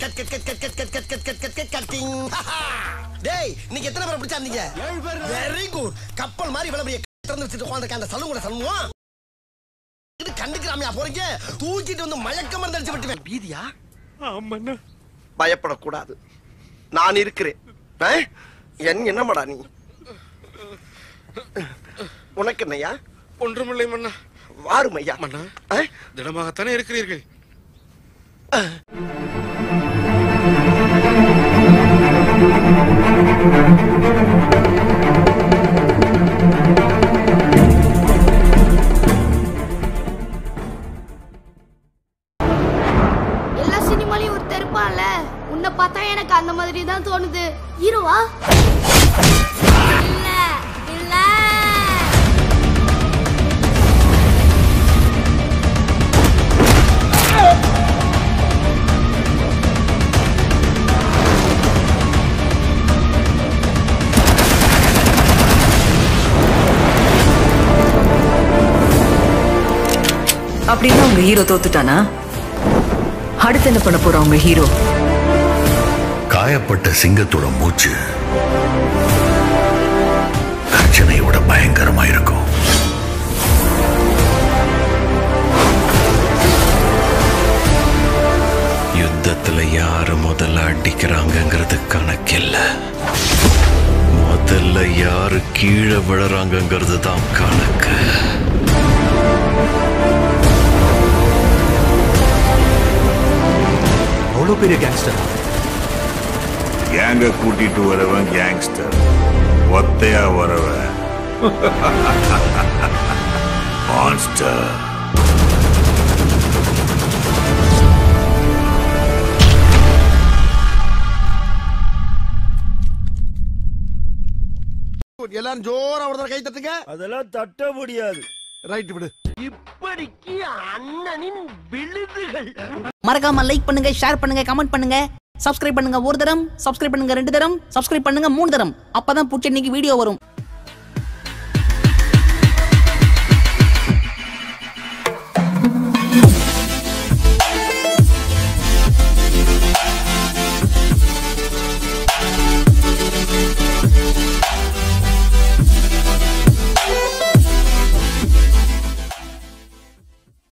Cut cut cut cut cut cut cut cut cut cut cut cutting டேய் நீங்க எத்தனை பேரை பிடிச்சாந்தீங்க ஏழு பேர் வெரி குட் கப்பல் மாதிரி இவ்வளவு பெரிய திறந்து வச்சுட்டு உட்கார்ந்திருக்க அந்த சலூன் கூட சலூன் இது கண்டுக்கிறாமையா போறீங்க தூக்கிட்டு வந்து மயக்க மருந்து அடிச்சு விட்டுவேன் பீதியா ஆமாண்ணா பயப்படக்கூடாது நான் இருக்கிறேன் ஆ? என் என்னமாடா நீ உனக்கு என்னையா ஒன்றுமில்லை மன்னா வாரும் ஐயா மன்னா ஆ? திடமாகத்தானே இருக்கிறீர்கள் எல்லா சினிமாலையும் ஒருத்தர் இருப்பான்ல உன்னை பார்த்தா எனக்கு அந்த மாதிரி தான் தோணுது ஹீரோவா இல்ல இல்ல அப்படின்னா உங்க ஹீரோ தோத்துட்டானா அடுத்து என்ன பண்ண போறா உங்க ஹீரோ காயப்பட்ட சிங்கத்தோட மூச்சு கர்ஜனையோட பயங்கரமா இருக்கும் யுத்தத்துல யாரு முதல்ல அடிக்கிறாங்கங்கிறது கணக்கில்ல முதல்ல யாரு கீழே விழறாங்கங்கிறது தான் கணக்கு அவ்வளோ பெரிய கேங்ஸ்டர் கேங்க கூட்டிட்டு வரவன் கேங்ஸ்டர் ஒத்தையா வரவன் மான்ஸ்டர் எல்லாரும் ஜோரா ஒரு தடவை கை தட்டுங்க அதெல்லாம் தட்ட முடியாது ரைட் விடு இப்படிக்கு அண்ணனின் விழுதுகள் மறக்காம லைக் பண்ணுங்க ஷேர் பண்ணுங்க கமெண்ட் பண்ணுங்க சப்ஸ்கிரைப் பண்ணுங்க ஒரு தரம் சப்ஸ்கிரைப் பண்ணுங்க ரெண்டு தரம் சப்ஸ்கிரைப் பண்ணுங்க மூணு தரம் அப்பதான் புடிச்ச இன்னைக்கு வீடியோ வரும்